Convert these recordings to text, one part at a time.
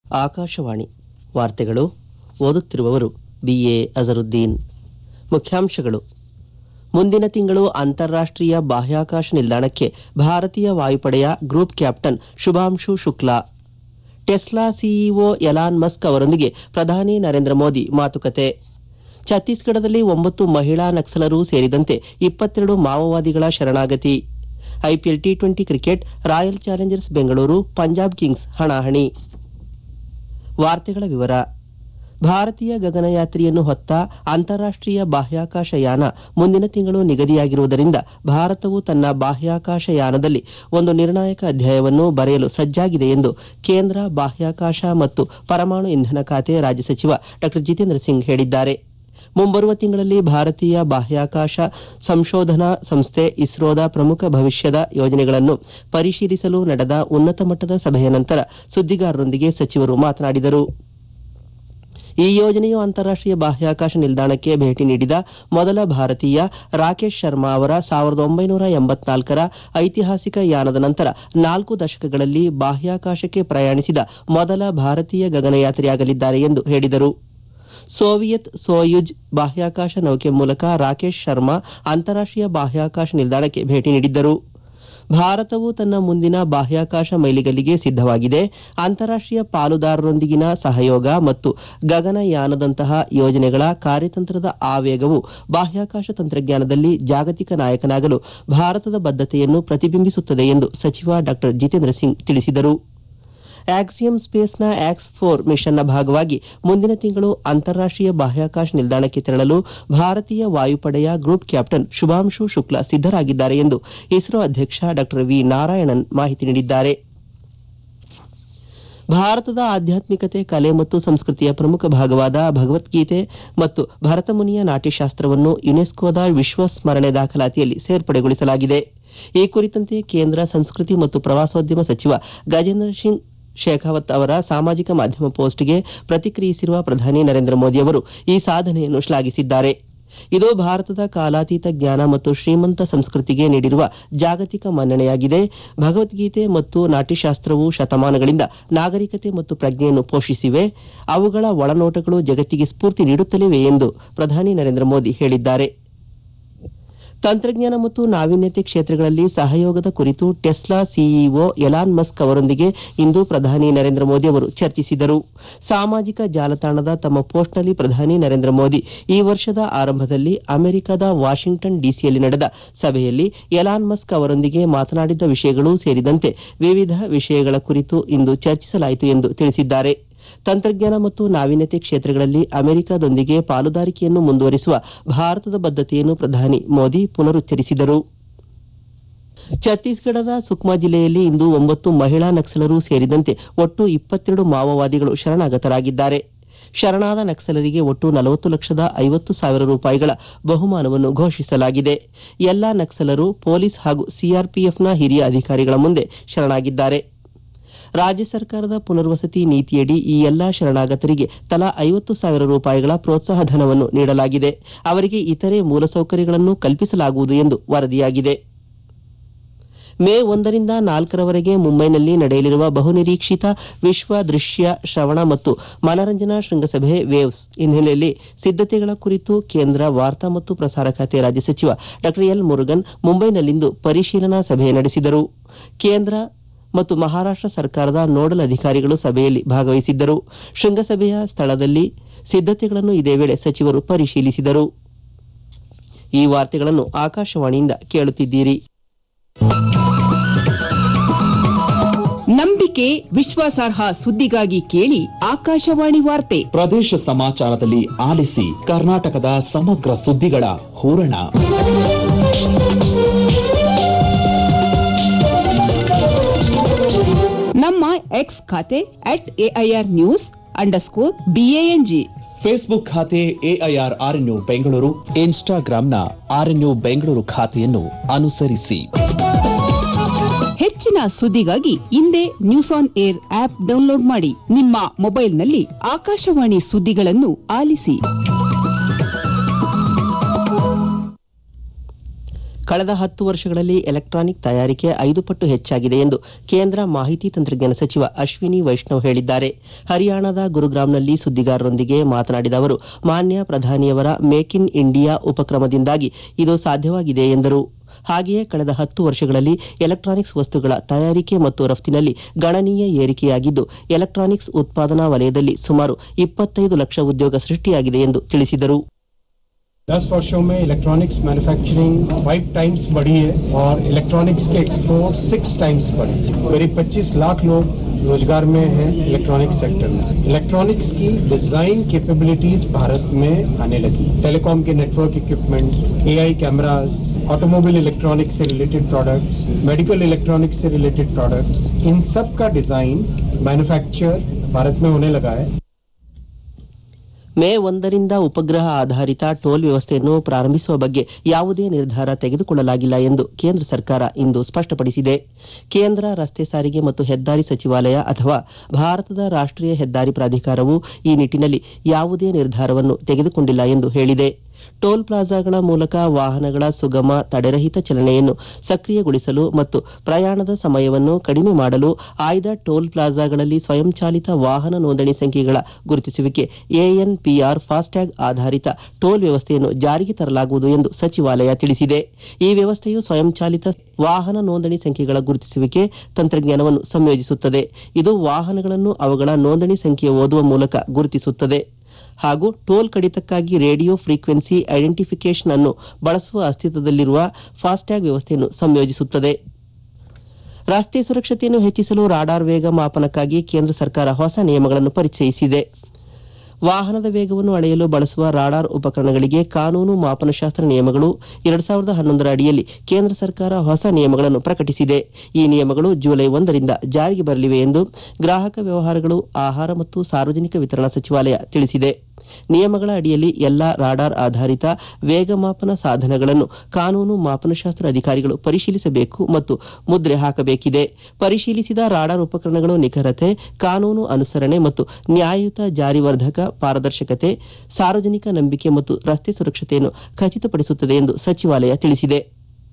ಆಕಾಶವಾಣಿ ವಾರ್ತೆಗಳು ಓದುತ್ತಿರುವವರು ಬಿಎ ಅಜರುದ್ದೀನ್ ಮುಖ್ಯಾಂಶಗಳು ಮುಂದಿನ ತಿಂಗಳು ಅಂತಾರಾಷ್ಟ್ರೀಯ ಬಾಹ್ಯಾಕಾಶ ನಿಲ್ದಾಣಕ್ಕೆ ಭಾರತೀಯ ವಾಯುಪಡೆಯ group captain Shubhanshu Shukla Tesla CEO Elon Musk ಅವರೊಂದಿಗೆ ಪ್ರಧಾನಿ ನರೇಂದ್ರ ಮೋದಿ ಮಾತುಕತೆ ಛತ್ತೀಸ್ಗಢದಲ್ಲಿ ಒಂಬತ್ತು ಮಹಿಳಾ ನಕ್ಸಲರು ಸೇರಿದಂತೆ ಇಪ್ಪತ್ತೆರಡು ಮಾವೋವಾದಿಗಳ ಶರಣಾಗತಿ IPL T twenty cricket royal challengers Bengaluru Punjab kings ಹಣಾಹಣಿ ವಾರ್ತೆಗಳ ವಿವರ ಭಾರತೀಯ ಗಗನಯಾತ್ರಿಯನ್ನು ಹೊತ್ತ ಅಂತಾರಾಷ್ಟ್ರೀಯ ಬಾಹ್ಯಾಕಾಶ ಯಾನ ಮುಂದಿನ ತಿಂಗಳು ನಿಗದಿಯಾಗಿರುವುದರಿಂದ ಭಾರತವು ತನ್ನ ಬಾಹ್ಯಾಕಾಶ ಯಾನದಲ್ಲಿ ಒಂದು ನಿರ್ಣಾಯಕ ಅಧ್ಯಾಯವನ್ನು ಬರೆಯಲು ಸಜ್ಜಾಗಿದೆ ಎಂದು ಕೇಂದ್ರ ಬಾಹ್ಯಾಕಾಶ ಮತ್ತು ಪರಮಾಣು ಇಂಧನ ಖಾತೆ ರಾಜ್ಯ ಸಚಿವ ಡಾ ಜಿತೇಂದ್ರ ಸಿಂಗ್ ಹೇಳಿದ್ದಾರೆ ಮುಂಬರುವ ತಿಂಗಳಲ್ಲಿ ಭಾರತೀಯ ಬಾಹ್ಯಾಕಾಶ ಸಂಶೋಧನಾ ಸಂಸ್ಥೆ ಇಸ್ರೋದ ಪ್ರಮುಖ ಭವಿಷ್ಯದ ಯೋಜನೆಗಳನ್ನು ಪರಿಶೀಲಿಸಲು ನಡೆದ ಉನ್ನತ ಮಟ್ಟದ ಸಭೆಯ ನಂತರ ಸುದ್ದಿಗಾರರೊಂದಿಗೆ ಸಚಿವರು ಮಾತನಾಡಿದರು ಈ ಯೋಜನೆಯು ಅಂತಾರಾಷ್ಟ್ರೀಯ ಬಾಹ್ಯಾಕಾಶ ನಿಲ್ದಾಣಕ್ಕೆ ಭೇಟಿ ನೀಡಿದ ಮೊದಲ ಭಾರತೀಯ ರಾಕೇಶ್ ಶರ್ಮಾ ಅವರ ಸಾವಿರದ ಒಂಬೈನೂರ ಎಂಬತ್ನಾಲ್ಕರ ಐತಿಹಾಸಿಕ ಯಾನದ ನಂತರ ನಾಲ್ಕು ದಶಕಗಳಲ್ಲಿ ಬಾಹ್ಯಾಕಾಶಕ್ಕೆ ಪ್ರಯಾಣಿಸಿದ ಮೊದಲ ಭಾರತೀಯ ಗಗನಯಾತ್ರಿಯಾಗಲಿದ್ದಾರೆ ಎಂದು ಹೇಳಿದರು ಸೋವಿಯತ್ ಸೋಯುಜ್ ಬಾಹ್ಯಾಕಾಶ ನೌಕೆ ಮೂಲಕ ರಾಕೇಶ್ ಶರ್ಮಾ ಅಂತಾರಾಷ್ಟ್ರೀಯ ಬಾಹ್ಯಾಕಾಶ ನಿಲ್ದಾಣಕ್ಕೆ ಭೇಟಿ ನೀಡಿದ್ದರು ಭಾರತವು ತನ್ನ ಮುಂದಿನ ಬಾಹ್ಯಾಕಾಶ ಮೈಲಿಗಲ್ಲಿಗೆ ಸಿದ್ಧವಾಗಿದೆ ಅಂತಾರಾಷ್ಟ್ರೀಯ ಪಾಲುದಾರರೊಂದಿಗಿನ ಸಹಯೋಗ ಮತ್ತು ಗಗನಯಾನದಂತಹ ಯೋಜನೆಗಳ ಕಾರ್ಯತಂತ್ರದ ಆವೇಗವು ಬಾಹ್ಯಾಕಾಶ ತಂತ್ರಜ್ಞಾನದಲ್ಲಿ ಜಾಗತಿಕ ನಾಯಕನಾಗಲು ಭಾರತದ ಬದ್ಧತೆಯನ್ನು ಪ್ರತಿಬಿಂಬಿಸುತ್ತದೆ ಎಂದು ಸಚಿವ ಡಾ ಜಿತೇಂದ್ರ ಸಿಂಗ್ ತಿಳಿಸಿದರು ಆಕ್ಸಿಯಂ ಸ್ಪೇಸ್ನ ಆಕ್ಸ್ ಫೋರ್ ಮಿಷನ್ನ ಭಾಗವಾಗಿ ಮುಂದಿನ ತಿಂಗಳು ಅಂತಾರಾಷ್ಟ್ರೀಯ ಬಾಹ್ಯಾಕಾಶ ನಿಲ್ದಾಣಕ್ಕೆ ತೆರಳಲು ಭಾರತೀಯ ವಾಯುಪಡೆಯ ಗ್ರೂಪ್ ಕ್ಯಾಪ್ಟನ್ ಶುಭಾಂಶು ಶುಕ್ಲಾ ಸಿದ್ದರಾಗಿದ್ದಾರೆ ಎಂದು ಇಸ್ರೋ ಅಧ್ಯಕ್ಷ ಡಾ ವಿ ನಾರಾಯಣನ್ ಮಾಹಿತಿ ನೀಡಿದ್ದಾರೆ ಭಾರತದ ಆಧ್ಯಾತ್ಮಿಕತೆ ಕಲೆ ಮತ್ತು ಸಂಸ್ಕೃತಿಯ ಪ್ರಮುಖ ಭಾಗವಾದ ಭಗವದ್ಗೀತೆ ಮತ್ತು ಭರತಮುನಿಯ ನಾಟ್ಯಶಾಸ್ತ್ರವನ್ನು ಯುನೆಸ್ಕೋದ ವಿಶ್ವ ಸ್ಮರಣೆ ದಾಖಲಾತಿಯಲ್ಲಿ ಸೇರ್ಪಡೆಗೊಳಿಸಲಾಗಿದೆ ಈ ಕುರಿತಂತೆ ಕೇಂದ್ರ ಸಂಸ್ಕೃತಿ ಮತ್ತು ಪ್ರವಾಸೋದ್ಯಮ ಸಚಿವ ಗಜೇಂದ್ರ ಸಿಂಗ್ ಶೇಖಾವತ್ ಅವರ ಸಾಮಾಜಿಕ ಮಾಧ್ಯಮ ಪೋಸ್ಟ್ಗೆ ಪ್ರತಿಕ್ರಿಯಿಸಿರುವ ಪ್ರಧಾನಿ ನರೇಂದ್ರ ಮೋದಿ ಅವರು ಈ ಸಾಧನೆಯನ್ನು ಶ್ಲಾಘಿಸಿದ್ದಾರೆ ಇದು ಭಾರತದ ಕಾಲಾತೀತ ಜ್ಞಾನ ಮತ್ತು ಶ್ರೀಮಂತ ಸಂಸ್ಕೃತಿಗೆ ನೀಡಿರುವ ಜಾಗತಿಕ ಮನ್ನಣೆಯಾಗಿದೆ ಭಗವದ್ಗೀತೆ ಮತ್ತು ನಾಟ್ಯಶಾಸ್ತ್ರವು ಶತಮಾನಗಳಿಂದ ನಾಗರಿಕತೆ ಮತ್ತು ಪ್ರಜ್ಞೆಯನ್ನು ಪೋಷಿಸಿವೆ ಅವುಗಳ ಒಳನೋಟಗಳು ಜಗತ್ತಿಗೆ ಸ್ಫೂರ್ತಿ ನೀಡುತ್ತಲಿವೆ ಎಂದು ಪ್ರಧಾನಿ ನರೇಂದ್ರ ಮೋದಿ ಹೇಳಿದ್ದಾರೆ ತಂತ್ರಜ್ಞಾನ ಮತ್ತು ನಾವೀನ್ಯತೆ ಕ್ಷೇತ್ರಗಳಲ್ಲಿ ಸಹಯೋಗದ ಕುರಿತು ಟೆಸ್ಲಾ ಸಿಇಒ ಎಲಾನ್ ಮಸ್ಕ್ ಅವರೊಂದಿಗೆ ಇಂದು ಪ್ರಧಾನಿ ನರೇಂದ್ರ ಮೋದಿ ಅವರು ಚರ್ಚಿಸಿದರು ಸಾಮಾಜಿಕ ಜಾಲತಾಣದ ತಮ್ಮ ಪೋಸ್ಟ್ನಲ್ಲಿ ಪ್ರಧಾನಿ ನರೇಂದ್ರ ಮೋದಿ ಈ ವರ್ಷದ ಆರಂಭದಲ್ಲಿ ಅಮೆರಿಕದ ವಾಷಿಂಗ್ಟನ್ ಡಿಸಿಯಲ್ಲಿ ನಡೆದ ಸಭೆಯಲ್ಲಿ ಎಲಾನ್ ಮಸ್ಕ್ ಅವರೊಂದಿಗೆ ಮಾತನಾಡಿದ್ದ ವಿಷಯಗಳು ಸೇರಿದಂತೆ ವಿವಿಧ ವಿಷಯಗಳ ಕುರಿತು ಇಂದು ಚರ್ಚಿಸಲಾಯಿತು ಎಂದು ತಿಳಿಸಿದ್ದಾರೆ ತಂತ್ರಜ್ಞಾನ ಮತ್ತು ನಾವೀನ್ಯತೆ ಕ್ಷೇತ್ರಗಳಲ್ಲಿ ಅಮೆರಿಕದೊಂದಿಗೆ ಪಾಲುದಾರಿಕೆಯನ್ನು ಮುಂದುವರಿಸುವ ಭಾರತದ ಬದ್ಧತೆಯನ್ನು ಪ್ರಧಾನಿ ಮೋದಿ ಪುನರುಚ್ಚರಿಸಿದರು ಛತ್ತೀಸ್ಗಢದ ಸುಕ್ಮಾ ಜಿಲ್ಲೆಯಲ್ಲಿ ಇಂದು ಒಂಬತ್ತು ಮಹಿಳಾ ನಕ್ಸಲರು ಸೇರಿದಂತೆ ಒಟ್ಟು ಇಪ್ಪತ್ತೆರಡು ಮಾವೋವಾದಿಗಳು ಶರಣಾಗತರಾಗಿದ್ದಾರೆ ಶರಣಾದ ನಕ್ಸಲರಿಗೆ ಒಟ್ಟು ನಲವತ್ತು ಲಕ್ಷದ ಐವತ್ತು ಸಾವಿರ ರೂಪಾಯಿಗಳ ಬಹುಮಾನವನ್ನು ಘೋಷಿಸಲಾಗಿದೆ ಎಲ್ಲಾ ನಕ್ಸಲರು ಪೊಲೀಸ್ ಹಾಗೂ ಸಿಆರ್ಪಿಎಫ್ನ ಹಿರಿಯ ಅಧಿಕಾರಿಗಳ ಮುಂದೆ ಶರಣಾಗಿದ್ದಾರೆ ರಾಜ್ಯ ಸರ್ಕಾರದ ಪುನರ್ವಸತಿ ನೀತಿಯಡಿ ಈ ಎಲ್ಲಾ ಶರಣಾಗತರಿಗೆ ತಲಾ ಐವತ್ತು ಸಾವಿರ ರೂಪಾಯಿಗಳ ಪ್ರೋತ್ಸಾಹ ಧನವನ್ನು ನೀಡಲಾಗಿದೆ ಅವರಿಗೆ ಇತರೆ ಮೂಲಸೌಕರ್ಯಗಳನ್ನು ಕಲ್ಪಿಸಲಾಗುವುದು ಎಂದು ವರದಿಯಾಗಿದೆ ಮೇ ಒಂದರಿಂದ ನಾಲ್ಕರವರೆಗೆ ಮುಂಬೈನಲ್ಲಿ ನಡೆಯಲಿರುವ ಬಹುನಿರೀಕ್ಷಿತ ವಿಶ್ವ ದೃಶ್ಯ ಶ್ರವಣ ಮತ್ತು ಮನರಂಜನಾ ಶೃಂಗಸಭೆ ವೇವ್ಸ್ ಹಿನ್ನೆಲೆಯಲ್ಲಿ ಸಿದ್ದತೆಗಳ ಕುರಿತು ಕೇಂದ್ರ ವಾರ್ತಾ ಮತ್ತು ಪ್ರಸಾರ ಖಾತೆ ರಾಜ್ಯ ಸಚಿವ ಡಾ ಎಲ್ ಮುರುಗನ್ ಮುಂಬೈನಲ್ಲಿಂದು ಪರಿಶೀಲನಾ ಸಭೆ ನಡೆಸಿದರು ಕೇಂದ್ರ ಮತ್ತು ಮಹಾರಾಷ್ಟ್ರ ಸರ್ಕಾರದ ನೋಡಲ್ ಅಧಿಕಾರಿಗಳು ಸಭೆಯಲ್ಲಿ ಭಾಗವಹಿಸಿದ್ದರು ಶೃಂಗಸಭೆಯ ಸ್ಥಳದಲ್ಲಿ ಸಿದ್ದತೆಗಳನ್ನು ಇದೇ ವೇಳೆ ಸಚಿವರು ಪರಿಶೀಲಿಸಿದರು ಈ ವಾರ್ತೆಗಳನ್ನು ಆಕಾಶವಾಣಿಯಿಂದ ಕೇಳುತ್ತಿದ್ದೀರಿ ನಂಬಿಕೆ ವಿಶ್ವಾಸಾರ್ಹ ಸುದ್ದಿಗಾಗಿ ಕೇಳಿ ಆಕಾಶವಾಣಿ ವಾರ್ತೆ ಪ್ರದೇಶ ಸಮಾಚಾರದಲ್ಲಿ ಆಲಿಸಿ ಕರ್ನಾಟಕದ ಸಮಗ್ರ ಸುದ್ದಿಗಳ ಹೂರಣ ನಮ್ಮ ಎಕ್ಸ್ ಖಾತೆ at AIR news underscore B A N G Facebook ಖಾತೆ ಎಐಆರ್ ಆರ್ಎನ್ಯು ಬೆಂಗಳೂರು ಇನ್ಸ್ಟಾಗ್ರಾಂನ ಆರ್ಎನ್ಯು ಬೆಂಗಳೂರು ಖಾತೆಯನ್ನು ಅನುಸರಿಸಿ ಹೆಚ್ಚಿನ ಸುದ್ದಿಗಾಗಿ ಹಿಂದೆ news on air app download ಮಾಡಿ ನಿಮ್ಮ ಮೊಬೈಲ್ನಲ್ಲಿ ಆಕಾಶವಾಣಿ ಸುದ್ದಿಗಳನ್ನು ಆಲಿಸಿ ಕಳೆದ ಹತ್ತು ವರ್ಷಗಳಲ್ಲಿ ಎಲೆಕ್ಟ್ರಾನಿಕ್ ತಯಾರಿಕೆ ಐದು ಪಟ್ಟು ಹೆಚ್ಚಾಗಿದೆ ಎಂದು ಕೇಂದ್ರ ಮಾಹಿತಿ ತಂತ್ರಜ್ಞಾನ ಸಚಿವ ಅಶ್ವಿನಿ ವೈಷ್ಣವ್ ಹೇಳಿದ್ದಾರೆ ಹರಿಯಾಣದ ಗುರುಗ್ರಾಮ್ನಲ್ಲಿ ಸುದ್ದಿಗಾರರೊಂದಿಗೆ ಮಾತನಾಡಿದ ಅವರು ಮಾನ್ಯ ಪ್ರಧಾನಿಯವರ ಮೇಕ್ ಇನ್ ಇಂಡಿಯಾ ಉಪಕ್ರಮದಿಂದಾಗಿ ಇದು ಸಾಧ್ಯವಾಗಿದೆ ಎಂದರು ಹಾಗೆಯೇ ಕಳೆದ ಹತ್ತು ವರ್ಷಗಳಲ್ಲಿ ಎಲೆಕ್ಟ್ರಾನಿಕ್ಸ್ ವಸ್ತುಗಳ ತಯಾರಿಕೆ ಮತ್ತು ರಫ್ತಿನಲ್ಲಿ ಗಣನೀಯ ಏರಿಕೆಯಾಗಿದ್ದು ಎಲೆಕ್ಟ್ರಾನಿಕ್ಸ್ ಉತ್ಪಾದನಾ ವಲಯದಲ್ಲಿ ಸುಮಾರು ಇಪ್ಪತ್ತೈದು ಲಕ್ಷ ಉದ್ಯೋಗ ಸೃಷ್ಟಿಯಾಗಿದೆ ಎಂದು ತಿಳಿಸಿದರು दस वर्षों में इलेक्ट्रॉनिक्स मैन्युफैक्चरिंग फाइव टाइम्स बढ़ी है और इलेक्ट्रॉनिक्स के एक्सपोर्ट सिक्स टाइम्स बढ़े करीब 25 लाख लोग रोजगार में हैं इलेक्ट्रॉनिक सेक्टर में इलेक्ट्रॉनिक्स की डिजाइन कैपेबिलिटीज भारत में आने लगी टेलीकॉम के network equipment AI cameras automobile electronics से रिलेटेड प्रोडक्ट्स मेडिकल इलेक्ट्रॉनिक्स से रिलेटेड प्रोडक्ट्स इन सब का डिजाइन मैन्युफैक्चर भारत में होने लगा है ಮೇ ಒಂದರಿಂದ ಉಪಗ್ರಹ ಆಧಾರಿತ ಟೋಲ್ ವ್ಯವಸ್ಥೆಯನ್ನು ಪ್ರಾರಂಭಿಸುವ ಬಗ್ಗೆ ಯಾವುದೇ ನಿರ್ಧಾರ ತೆಗೆದುಕೊಳ್ಳಲಾಗಿಲ್ಲ ಎಂದು ಕೇಂದ್ರ ಸರ್ಕಾರ ಇಂದು ಸ್ಪಷ್ಟಪಡಿಸಿದೆ ಕೇಂದ್ರ ರಸ್ತೆ ಸಾರಿಗೆ ಮತ್ತು ಹೆದ್ದಾರಿ ಸಚಿವಾಲಯ ಅಥವಾ ಭಾರತದ ರಾಷ್ಟ್ರೀಯ ಹೆದ್ದಾರಿ ಪ್ರಾಧಿಕಾರವು ಈ ನಿಟ್ಟಿನಲ್ಲಿ ಯಾವುದೇ ನಿರ್ಧಾರವನ್ನು ತೆಗೆದುಕೊಂಡಿಲ್ಲ ಎಂದು ಹೇಳಿದೆ ಟೋಲ್ ಪ್ಲಾಜಾಗಳ ಮೂಲಕ ವಾಹನಗಳ ಸುಗಮ ತಡೆರಹಿತ ಚಲನೆಯನ್ನು ಸಕ್ರಿಯಗೊಳಿಸಲು ಮತ್ತು ಪ್ರಯಾಣದ ಸಮಯವನ್ನು ಕಡಿಮೆ ಮಾಡಲು ಆಯ್ದ ಟೋಲ್ ಪ್ಲಾಜಾಗಳಲ್ಲಿ ಸ್ವಯಂಚಾಲಿತ ವಾಹನ ನೋಂದಣಿ ಸಂಖ್ಯೆಗಳ ಗುರುತಿಸುವಿಕೆ ಎಎನ್ಪಿಆರ್ ಫಾಸ್ಟ್ಯಾಗ್ ಆಧಾರಿತ ಟೋಲ್ ವ್ಯವಸ್ಥೆಯನ್ನು ಜಾರಿಗೆ ತರಲಾಗುವುದು ಎಂದು ಸಚಿವಾಲಯ ತಿಳಿಸಿದೆ ಈ ವ್ಯವಸ್ಥೆಯು ಸ್ವಯಂಚಾಲಿತ ವಾಹನ ನೋಂದಣಿ ಸಂಖ್ಯೆಗಳ ಗುರುತಿಸುವಿಕೆ ತಂತ್ರಜ್ಞಾನವನ್ನು ಸಂಯೋಜಿಸುತ್ತದೆ ಇದು ವಾಹನಗಳನ್ನು ಅವುಗಳ ನೋಂದಣಿ ಸಂಖ್ಯೆ ಓದುವ ಮೂಲಕ ಗುರುತಿಸುತ್ತದೆ ಹಾಗೂ ಟೋಲ್ ಕಡಿತಕ್ಕಾಗಿ ರೇಡಿಯೋ ಫ್ರೀಕ್ವೆನ್ಸಿ ಐಡೆಂಟಿಫಿಕೇಶನ್ ಅನ್ನು ಬಳಸುವ ಅಸ್ತಿತ್ವದಲ್ಲಿರುವ ಫಾಸ್ಟ್ಯಾಗ್ ವ್ಯವಸ್ಥೆಯನ್ನು ಸಂಯೋಜಿಸುತ್ತದೆ ರಸ್ತೆ ಸುರಕ್ಷತೆಯನ್ನು ಹೆಚ್ಚಿಸಲು ರಾಡಾರ್ ವೇಗ ಮಾಪನಕ್ಕಾಗಿ ಕೇಂದ್ರ ಸರ್ಕಾರ ಹೊಸ ನಿಯಮಗಳನ್ನು ಪರಿಚಯಿಸಿದೆ ವಾಹನದ ವೇಗವನ್ನು ಅಳೆಯಲು ಬಳಸುವ ರಾಡಾರ್ ಉಪಕರಣಗಳಿಗೆ ಕಾನೂನು ಮಾಪನಶಾಸ್ತ್ರ ನಿಯಮಗಳು ಎರಡ್ ಸಾವಿರದ ಹನ್ನೊಂದರ ಅಡಿಯಲ್ಲಿ ಕೇಂದ್ರ ಸರ್ಕಾರ ಹೊಸ ನಿಯಮಗಳನ್ನು ಪ್ರಕಟಿಸಿದೆ ಈ ನಿಯಮಗಳು ಜುಲೈ ಒಂದರಿಂದ ಜಾರಿಗೆ ಬರಲಿವೆ ಎಂದು ಗ್ರಾಹಕ ವ್ಯವಹಾರಗಳು ಆಹಾರ ಮತ್ತು ಸಾರ್ವಜನಿಕ ವಿತರಣಾ ಸಚಿವಾಲಯ ತಿಳಿಸಿದೆ ನಿಯಮಗಳ ಅಡಿಯಲ್ಲಿ ಎಲ್ಲಾ ರಾಡಾರ್ ಆಧಾರಿತ ವೇಗ ಮಾಪನ ಸಾಧನಗಳನ್ನು ಕಾನೂನು ಮಾಪನಶಾಸ್ತ್ರ ಅಧಿಕಾರಿಗಳು ಪರಿಶೀಲಿಸಬೇಕು ಮತ್ತು ಮುದ್ರೆ ಹಾಕಬೇಕಿದೆ ಪರಿಶೀಲಿಸಿದ ರಾಡಾರ್ ಉಪಕರಣಗಳು ನಿಖರತೆ ಕಾನೂನು ಅನುಸರಣೆ ಮತ್ತು ನ್ಯಾಯಯುತ ಜಾರಿವರ್ಧಕ ಪಾರದರ್ಶಕತೆ ಸಾರ್ವಜನಿಕ ನಂಬಿಕೆ ಮತ್ತು ರಸ್ತೆ ಸುರಕ್ಷತೆಯನ್ನು ಖಚಿತಪಡಿಸುತ್ತದೆ ಎಂದು ಸಚಿವಾಲಯ ತಿಳಿಸಿದೆ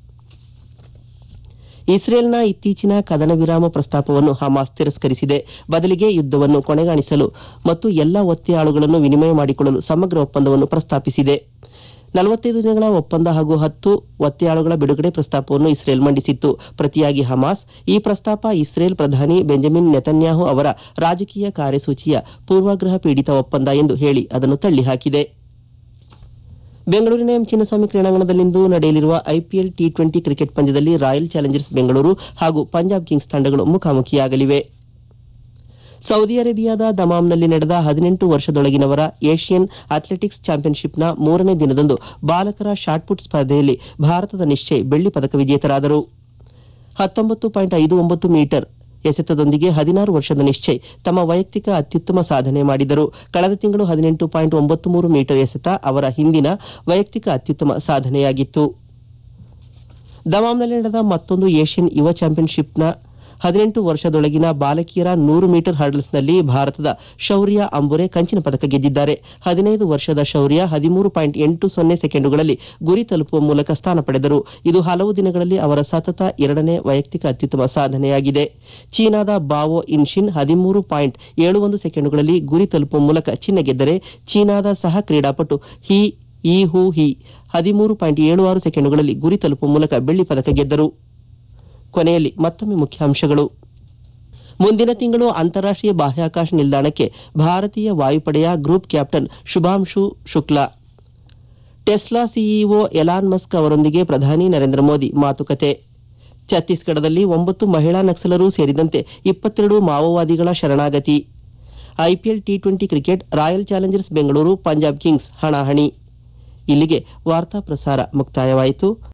ಇಸ್ರೇಲ್ನ ಇತ್ತೀಚಿನ ಕದನ ವಿರಾಮ ಪ್ರಸ್ತಾಪವನ್ನು ಹಮಾಸ್ ತಿರಸ್ಕರಿಸಿದೆ ಬದಲಿಗೆ ಯುದ್ಧವನ್ನು ಕೊನೆಗಾಣಿಸಲು ಮತ್ತು ಎಲ್ಲಾ ಒತ್ತೆಯಾಳುಗಳನ್ನು ವಿನಿಮಯ ಮಾಡಿಕೊಳ್ಳಲು ಸಮಗ್ರ ಒಪ್ಪಂದವನ್ನು ಪ್ರಸ್ತಾಪಿಸಿದೆ ನಲವತ್ತೈದು ದಿನಗಳ ಒಪ್ಪಂದ ಹಾಗೂ ಹತ್ತು ಒತ್ತೆಯಾಳುಗಳ ಬಿಡುಗಡೆ ಪ್ರಸ್ತಾಪವನ್ನು ಇಸ್ರೇಲ್ ಮಂಡಿಸಿತ್ತು ಪ್ರತಿಯಾಗಿ ಹಮಾಸ್ ಈ ಪ್ರಸ್ತಾಪ ಇಸ್ರೇಲ್ ಪ್ರಧಾನಿ ಬೆಂಜಮಿನ್ ನೆತನ್ಯಾಹು ಅವರ ರಾಜಕೀಯ ಕಾರ್ಯಸೂಚಿಯ ಪೂರ್ವಾಗ್ರಹ ಪೀಡಿತ ಒಪ್ಪಂದ ಎಂದು ಹೇಳಿ ಅದನ್ನು ತಳ್ಳಿಹಾಕಿದೆ ಬೆಂಗಳೂರಿನ ಎಂ ಚಿನ್ನಸ್ವಾಮಿ ಕ್ರೀಡಾಂಗಣದಲ್ಲಿಂದು ನಡೆಯಲಿರುವ ಐಪಿಎಲ್ ಟಿ ಟ್ವೆಂಟಿ ಕ್ರಿಕೆಟ್ ಪಂದ್ಯದಲ್ಲಿ ರಾಯಲ್ ಚಾಲೆಂಜರ್ಸ್ ಬೆಂಗಳೂರು ಹಾಗೂ ಪಂಜಾಬ್ ಕಿಂಗ್ಸ್ ತಂಡಗಳು ಮುಖಾಮುಖಿಯಾಗಲಿವೆ ಸೌದಿ ಅರೇಬಿಯಾದ ದಮಾಮ್ನಲ್ಲಿ ನಡೆದ ಹದಿನೆಂಟು ವರ್ಷದೊಳಗಿನವರ ಏಷ್ಯನ್ ಅಥ್ಲೆಟಿಕ್ಸ್ ಚಾಂಪಿಯನ್ಶಿಪ್ನ ಮೂರನೇ ದಿನದಂದು ಬಾಲಕರ ಶಾಟ್ಪುಟ್ ಸ್ಪರ್ಧೆಯಲ್ಲಿ ಭಾರತದ ನಿಶ್ಚಯ್ ಬೆಳ್ಳಿ ಪದಕ ವಿಜೇತರಾದರು ಹತ್ತೊಂಬತ್ತು ಪಾಯಿಂಟ್ ಐದು ಒಂಬತ್ತು ಮೀಟರ್ ಎಸೆತದೊಂದಿಗೆ ಹದಿನಾರು ವರ್ಷದ ನಿಶ್ಚಯ್ ತಮ್ಮ ವೈಯಕ್ತಿಕ ಅತ್ಯುತ್ತಮ ಸಾಧನೆ ಮಾಡಿದರು ಕಳೆದ ತಿಂಗಳು ಹದಿನೆಂಟು ಪಾಯಿಂಟ್ ಒಂಬತ್ತು ಮೂರು ಮೀಟರ್ ಎಸೆತ ಅವರ ಹಿಂದಿನ ವೈಯಕ್ತಿಕ ಅತ್ಯುತ್ತಮ ಸಾಧನೆಯಾಗಿತ್ತು ದಮಾಮ್ನಲ್ಲಿ ನಡೆದ ಮತ್ತೊಂದು ಏಷ್ಯನ್ ಯುವ ಚಾಂಪಿಯನ್ಶಿಪ್ನ ಹದಿನೆಂಟು ವರ್ಷದೊಳಗಿನ ಬಾಲಕಿಯರ ನೂರು ಮೀಟರ್ ಹರ್ಡಲ್ಸ್ನಲ್ಲಿ ಭಾರತದ ಶೌರ್ಯ ಅಂಬುರೆ ಕಂಚಿನ ಪದಕ ಗೆದ್ದಿದ್ದಾರೆ ಹದಿನೈದು ವರ್ಷದ ಶೌರ್ಯ ಹದಿಮೂರು ಪಾಯಿಂಟ್ ಎಂಟು ಸೊನ್ನೆ ಸೆಕೆಂಡುಗಳಲ್ಲಿ ಗುರಿ ತಲುಪುವ ಮೂಲಕ ಸ್ಥಾನ ಪಡೆದರು ಇದು ಹಲವು ದಿನಗಳಲ್ಲಿ ಅವರ ಸತತ ಎರಡನೇ ವೈಯಕ್ತಿಕ ಅತ್ಯುತ್ತಮ ಸಾಧನೆಯಾಗಿದೆ ಚೀನಾದ ಬಾವೋ ಇನ್ಶಿನ್ ಹದಿಮೂರು ಪಾಯಿಂಟ್ ಏಳು ಒಂದು ಸೆಕೆಂಡುಗಳಲ್ಲಿ ಗುರಿ ತಲುಪುವ ಮೂಲಕ ಚಿನ್ನ ಗೆದ್ದರೆ ಚೀನಾದ ಸಹ ಕ್ರೀಡಾಪಟು ಹಿ ಈ ಹೂ ಹಿ ಹದಿಮೂರು ಪಾಯಿಂಟ್ ಏಳು ಆರು ಸೆಕೆಂಡುಗಳಲ್ಲಿ ಗುರಿ ತಲುಪುವ ಮೂಲಕ ಬೆಳ್ಳಿ ಪದಕ ಗೆದ್ದರು ಕೊನೆಯಲ್ಲಿ ಮತ್ತೊಮ್ಮೆ ಮುಖ್ಯಾಂಶಗಳು ಮುಂದಿನ ತಿಂಗಳು ಅಂತಾರಾಷ್ಟೀಯ ಬಾಹ್ಯಾಕಾಶ ನಿಲ್ದಾಣಕ್ಕೆ ಭಾರತೀಯ ವಾಯುಪಡೆಯ group captain Shubhanshu Shukla Tesla CEO Elon Musk ಅವರೊಂದಿಗೆ ಪ್ರಧಾನಿ ನರೇಂದ್ರ ಮೋದಿ ಮಾತುಕತೆ ಛತ್ತೀಸ್ಗಢದಲ್ಲಿ ಒಂಬತ್ತು ಮಹಿಳಾ ನಕ್ಸಲರು ಸೇರಿದಂತೆ ಇಪ್ಪತ್ತೆರಡು ಮಾವೋವಾದಿಗಳ ಶರಣಾಗತಿ IPL T twenty cricket royal challengers Bengaluru Punjab kings ಹಣಾಹಣಿ ಇಲ್ಲಿಗೆ ವಾರ್ತಾ ಪ್ರಸಾರ ಮುಕ್ತಾಯವಾಯಿತು